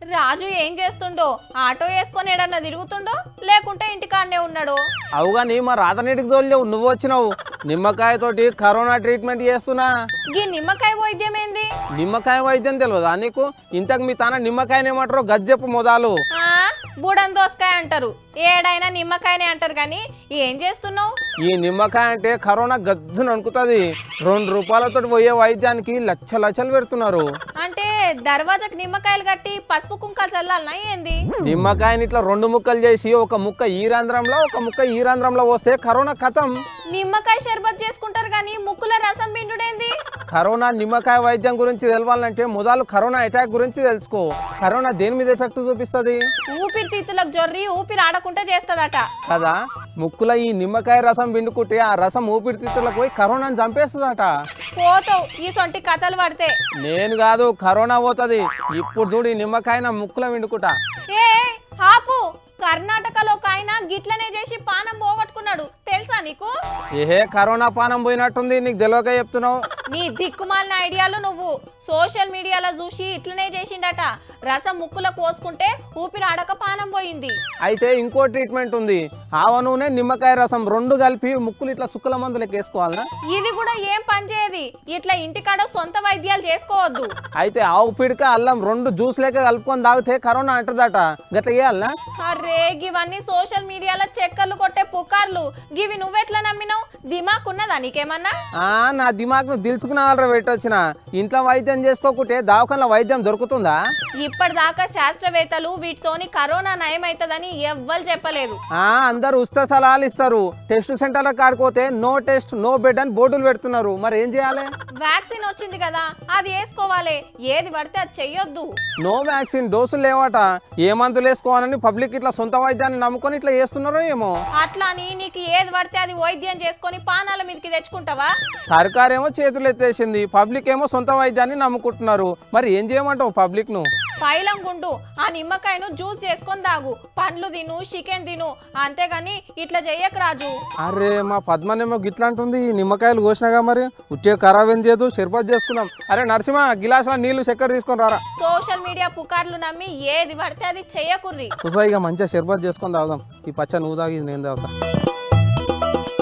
రాజు ఏం చేస్తుండో ఆటో వేసుకొని ఏడన్నా తిరుగుతుండో లేకుంటే ఇంటికాడనే ఉన్నాడు అవుగా నీ మా రాతనీటికి తోలిలేవు నువ్వు వచ్చినావు నిమ్మకాయతోటి కరోనా ట్రీట్మెంట్ చేస్తున్నా గీ నిమ్మకాయ వైద్యం ఏంది నిమ్మకాయ వైద్యం తెలియదా నీకు ఇంతకు మీ తాన నిమ్మకాయనేమంటారో గజ్జెప్పు మొదలు ఆ, బుడన్ దోసకాయ అంటారు ఏడైనా నిమ్మకాయనే అంటారు కానీ ఏం చేస్తున్నావు ఈ నిమ్మకాయ అంటే కరోనా గజ్జును అనుకుతుంది రెండు రూపాయలతో పోయే వైద్యానికి లక్ష లక్షలు పెడుతున్నారు అంటే దర్వాజకు నిమ్మకాయలు కట్టి పసుపు కుంకాలు చల్లాలనా ఏంది నిమ్మకాయని ఇట్లా రెండు ముక్కలు చేసి ఒక ముక్క ఈ రంధ్రంలో ఒక ముక్క ఈ రంధ్రంలో వస్తే కరోనా కథం నిమ్మకాయ షర్బత్ చేసుకుంటారు కానీ ముక్కుల రసం పిండుడేంది కరోనా నిమ్మకాయ వైద్యం గురించి తెలవాలంటే మొదలు కరోనా అటాక్ గురించి తెలుసుకో కరోనా దేని మీద ఎఫెక్ట్ చూపిస్తుంది ఊపిరితిత్తులకు జొర్రి ఊపిరి ఆడకుంటే చేస్తదట కదా ముక్కుల ఈ నిమ్మకాయ రసం పిండుకుంటే ఆ రసం ఊపిరితిత్తులకు పోయి కరోనాని చంపేస్తుందట పోతావు ఈ సొంటి కథలు పడితే నేను కాదు కరోనా పోతుంది ఇప్పుడు చూడు ఈ నిమ్మకాయ నా ముక్కుల పిండుకుంటా ఏ ఆపు కర్ణాటకలో ఒక ఆయన గిట్లనే చేసి పానం పోగొట్టుకున్నాడు తెలుసా నీకు ఏహే కరోనా పానం పోయినట్టుంది నీకు తెలియక చెప్తున్నావు నీ దిక్కుమాలిన ఐడియాలు నువ్వు సోషల్ మీడియాలో చూసి ఇట్లనే చేసిండట రసం ముక్కులో పోసుకుంటే ఊపిరి ఆడక పానం పోయింది అయితే ఇంకో ట్రీట్మెంట్ ఉంది ఆవ నూనె నిమ్మకాయ రసం రెండు కలిపి ముక్కులు ఇట్లా సుక్కల మందులకు వేసుకోవాలనా ఇది కూడా ఏం పనిచేయదు ఇట్లా ఇంటికాడ సొంత వైద్యాలు చేసుకోవద్దు అయితే ఆవు పిడక అల్లం రెండు జ్యూస్ లేక కలుపుకొని తాగితే కరోనా అంటదట గట్ల చేయాలనా అరే గివన్నీ సోషల్ మీడియాలో చక్కర్లు కొట్టే పుకార్లు గివి నువ్వెట్లా నమ్మినావు దిమాక్ ఉన్నదా నీకేమన్నా ఆ నా దిమాగ్ను దిల్చుకున్న వాళ్ళ పెట్టొచ్చిన ఇంట్లో వైద్యం చేసుకోకుంటే దవాఖాన వైద్యం దొరుకుతుందా ఇప్పటిదాకా శాస్త్రవేత్తలు వీటితోని కరోనా నయమైతదని ఎవ్వరు చెప్పలేదు ఆ అందరు ఉస్త సలహాలు ఇస్తారు టెస్ట్ సెంటర్లకు కాడిపోతే నో టెస్ట్ నో బెడ్ అని బోర్డులు పెడుతున్నారు మరి ఏం చేయాలి వ్యాక్సిన్ వచ్చింది కదా అది వేసుకోవాలి ఏది పడితే అది చెయ్యొద్దు నో వ్యాక్సిన్ డోసులు లేవట ఏ మందులు వేసుకోవాలని పబ్లిక్ ఇట్లా సొంత వైద్యాన్ని నమ్ముకొని ఇట్లా చేస్తున్నారో ఏమో అట్లా అని నీకు ఏది పడితే అది వైద్యం చేసుకొని పానాల మీదకి తెచ్చుకుంటావా సర్కార్ ఏమో చేతులు ఎత్తేసింది పబ్లిక్ ఏమో సొంత వైద్యాన్ని నమ్ముకుంటున్నారు మరి ఏం చేయమంటావు పబ్లిక్ ను పైలం గుండు ఆ నిమ్మకాయను జ్యూస్ చేసుకొని తాగు పండ్లు తిను చికెన్ తిను అంతేగాని ఇట్లా చెయ్యకు రాజు అరే మా పద్మనేమో గిట్లా అంటుంది ఈ నిమ్మకాయలు కోసినాగా మరి ఉట్టే ఖరాబ్ ఏం చేయదు షర్బత్ చేసుకుందాం అరే నరసింహ గిలాసులో నీళ్లు చక్కెర తీసుకొని రారా సోషల్ మీడియా పుకార్లు నమ్మి ఏది పడితే అది చెయ్యకుర్రి కుసాయిగా మంచిగా షర్బత్ చేసుకొని తాగుదాం ఈ పచ్చ నువ్వు తాగి ఇది నేను తాగుతా